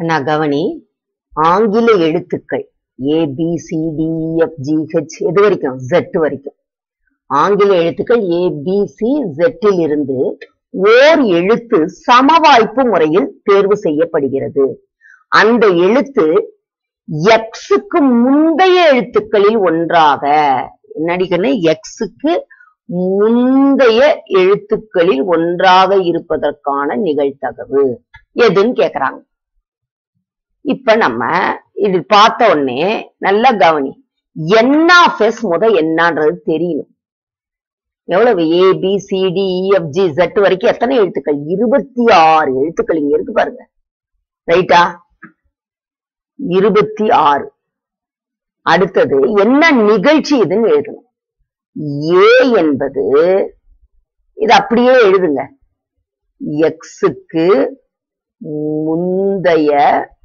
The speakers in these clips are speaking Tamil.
அண்ணா கவனி ஆங்கில எழுத்துக்கள் A B C D F G H எது வரைக்கும் Z வரைக்கும் ஆங்கில எழுத்துக்கள் ஏ பி சி இல் இருந்து ஓர் எழுத்து சமவாய்ப்பு முறையில் தேர்வு செய்யப்படுகிறது அந்த எழுத்து எக்ஸுக்கு முந்தைய எழுத்துக்களில் ஒன்றாக என்னடிக்கன்னு எக்ஸுக்கு முந்தைய எழுத்துக்களில் ஒன்றாக இருப்பதற்கான நிகழ்தகவு எதுன்னு கேக்குறாங்க இப்ப நம்ம இது பார்த்த உடனே நல்லா கவனி என் ஆஃப் எஸ் முத என்னன்றது தெரியணும் எவ்வளவு A B C D F G Z வரைக்கும் எத்தனை எழுத்துக்கள் இருபத்தி ஆறு எழுத்துக்கள் இங்க இருக்கு பாருங்க ரைட்டா இருபத்தி ஆறு அடுத்தது என்ன நிகழ்ச்சி இதுன்னு எழுதணும் ஏ என்பது இது அப்படியே எழுதுங்க எக்ஸுக்கு முந்தைய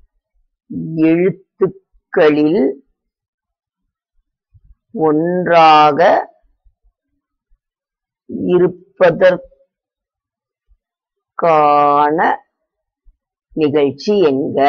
எழுத்துக்களில் ஒன்றாக இருப்பதற்கான நிகழ்ச்சி எங்க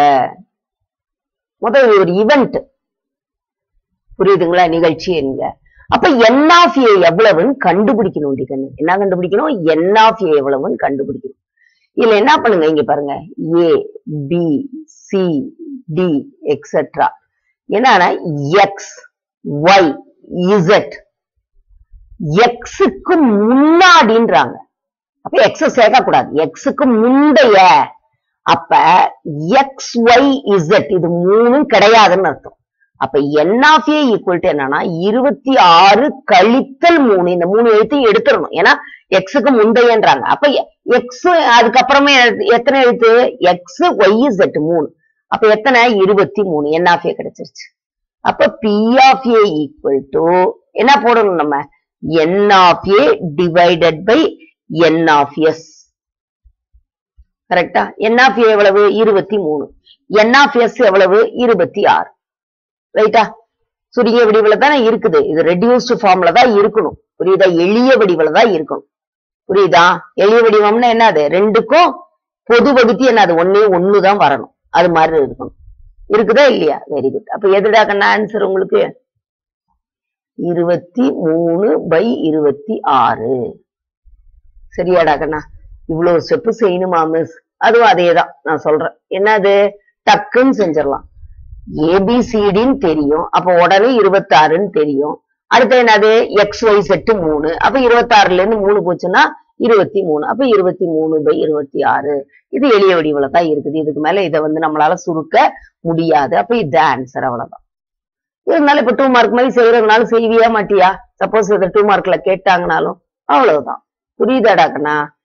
முதல் ஒரு இவெண்ட் புரியுதுங்களா நிகழ்ச்சி எங்க அப்ப என் ஆஃப் ஏ எவ்வளவுன்னு கண்டுபிடிக்கணும் டிகன்னு என்ன கண்டுபிடிக்கணும் என் ஆஃப் ஏ எவ்வளவுன்னு கண்டுபிடிக்கணும் இதுல என்ன பண்ணுங்க இங்க பாருங்க A B C D etcetera என்னன்னா எக்ஸ் ஒய் இசட் எக்ஸுக்கு முன்னாடின்றாங்க அப்ப எக்ஸ் சேர்க்கக்கூடாது எக்ஸுக்கு முந்தைய அப்ப எக்ஸ் ஒய் இசட் இது மூணும் கிடையாதுன்னு அர்த்தம் அப்ப N of A equal to என்னன்னா இருபத்தி ஆறு கழித்தல் மூணு இந்த மூணு எழுத்தையும் எடுத்துடணும் ஏன்னா எக்ஸுக்கு முந்தையன்றாங்க அப்ப எக்ஸ் அதுக்கப்புறமே எத்தனை எழுத்து எக்ஸ் ஒய் இசட் மூணு அப்ப எத்தனை இருபத்தி மூணு என் ஆஃப் ஏ கிடைச்சிருச்சு அப்ப B of A equal to என்ன போடணும் நம்ம N of A divided by N of S கரெக்டா என் ஆஃப் ஏ எவ்வளவு இருபத்தி மூணு என் ஆஃப் எஸ் எவ்வளவு இருபத்தி ஆறு ரைட்டா சுருங்கிய வடிவுல தானே இருக்குது இது ரெடியூஸ்டு ஃபார்ம்ல தான் இருக்கணும் புரியுதா எளிய வடிவுல தான் இருக்கணும் புரியுதா எளிய வடிவம்னா என்னது ரெண்டுக்கும் பொது வகுத்தி என்னது ஒன்னே ஒண்ணுதான் வரணும் அது மாதிரி இருக்கணும் இருக்குதா இல்லையா வெரி குட் அப்ப எதுடா கண்ணா ஆன்சர் உங்களுக்கு இருபத்தி மூணு பை இருபத்தி ஆறு சரியாடா கண்ணா இவ்வளவு ஸ்டெப் செய்யணுமா மிஸ் அதுவும் அதேதான் நான் சொல்றேன் என்னது டக்குன்னு செஞ்சிடலாம் ஏபிசிடின்னு தெரியும் அப்ப உடனே இருபத்தாறுன்னு தெரியும் அடுத்து என்னது எக்ஸ் ஒய் செட்டு மூணு அப்ப இருபத்தாறுல இருந்து மூணு போச்சுன்னா இருபத்தி மூணு அப்ப இருபத்தி மூணு பை இருபத்தி ஆறு இது எளிய வடிவுல தான் இருக்குது இதுக்கு மேல இதை வந்து நம்மளால சுருக்க முடியாது அப்ப இது ஆன்சர் அவ்வளவுதான் இருந்தாலும் இப்ப டூ மார்க் மாதிரி செய்யறதுனால செய்வியா மாட்டியா சப்போஸ் இதை டூ மார்க்ல கேட்டாங்கனாலும் அவ்வளவுதான் புரியுதாடா கண்ணா